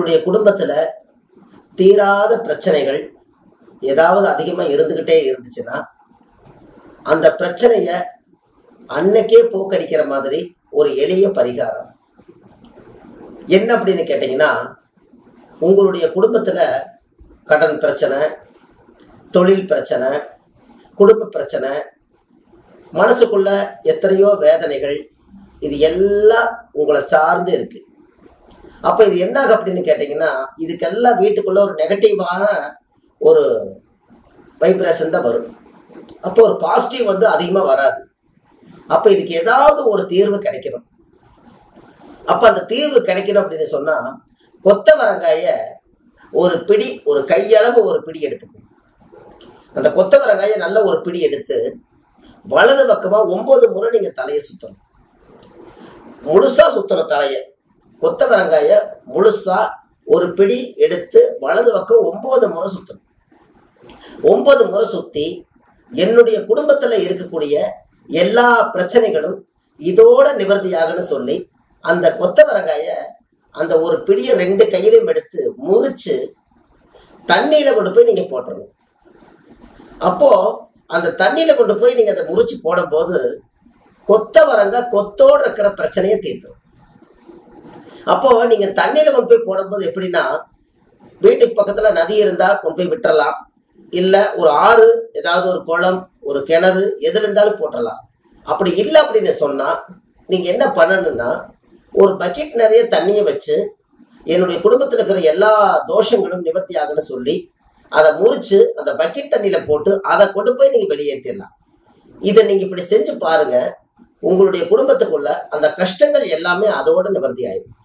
உங்களுடைய குடும்பத்துல தீராத பிரச்சனைகள் ஏதாவது அதிகமா இருந்துகிட்டே இருந்துச்சுன்னா அந்த பிரச்சனைய அன்னைக்கே போக்கடிக்கிற மாதிரி ஒரு எளிய பரிகாரம் என்ன அப்படின்னு கேட்டிங்கன்னா உங்களுடைய குடும்பத்துல கடன் பிரச்சனை தொழில் பிரச்சனை குடும்ப பிரச்சனை மனசுக்குள்ள எத்தனையோ வேதனைகள் இது எல்லாம் உங்களை சார்ந்து இருக்கு அப்ப இது என்ன ஆகும் அப்படின்னு கேட்டிங்கன்னா இதுக்கெல்லாம் வீட்டுக்குள்ள ஒரு நெகட்டிவான ஒரு வைப்ரேஷன் தான் வரும் அப்போ ஒரு பாசிட்டிவ் வந்து அதிகமாக வராது அப்போ இதுக்கு ஏதாவது ஒரு தீர்வு கிடைக்கணும் அப்போ அந்த தீர்வு கிடைக்கணும் அப்படின்னு சொன்னால் கொத்தவரங்காய ஒரு பிடி ஒரு கையளவு ஒரு பிடி எடுத்துக்கணும் அந்த கொத்தவரங்காயை நல்ல ஒரு பிடி எடுத்து வலது பக்கமாக ஒன்பது முறை நீங்கள் தலையை சுற்றணும் முழுசாக சுற்றணும் தலையை கொத்தவரங்காய முழுசா ஒரு பிடி எடுத்து வலது பக்கம் ஒன்பது முறை சுற்றணும் ஒன்பது முறை சுற்றி என்னுடைய குடும்பத்தில் இருக்கக்கூடிய எல்லா பிரச்சனைகளும் இதோட நிவர்த்தியாகன்னு சொல்லி அந்த கொத்தவரங்காய அந்த ஒரு பிடியை ரெண்டு கையிலையும் எடுத்து முறிச்சு தண்ணியில கொண்டு போய் நீங்க போட்டுறணும் அப்போ அந்த தண்ணியில கொண்டு போய் நீங்க அதை முறிச்சு போடும்போது கொத்தவரங்காய் கொத்தோடு இருக்கிற பிரச்சனையை தீர்த்துரும் அப்போ நீங்க தண்ணியில கொண்டு போய் போடும்போது எப்படின்னா வீட்டுக்கு பக்கத்துல நதி இருந்தா கொண்டு போய் விட்டுறலாம் இல்ல ஒரு ஆறு ஏதாவது ஒரு குளம் ஒரு கிணறு எதுல இருந்தாலும் போட்டுடலாம் அப்படி இல்லை அப்படின்னு சொன்னா நீங்க என்ன பண்ணணும்னா ஒரு பக்கெட் நிறைய தண்ணியை வச்சு என்னுடைய குடும்பத்தில் இருக்கிற எல்லா தோஷங்களும் நிவர்த்தி ஆகுன்னு சொல்லி அதை முறிச்சு அந்த பக்கெட் தண்ணியில போட்டு அதை கொண்டு போய் நீங்க வெளியேற்றிடலாம் இதை நீங்க இப்படி செஞ்சு பாருங்க உங்களுடைய குடும்பத்துக்குள்ள அந்த கஷ்டங்கள் எல்லாமே அதோட நிவர்த்தி ஆயிடும்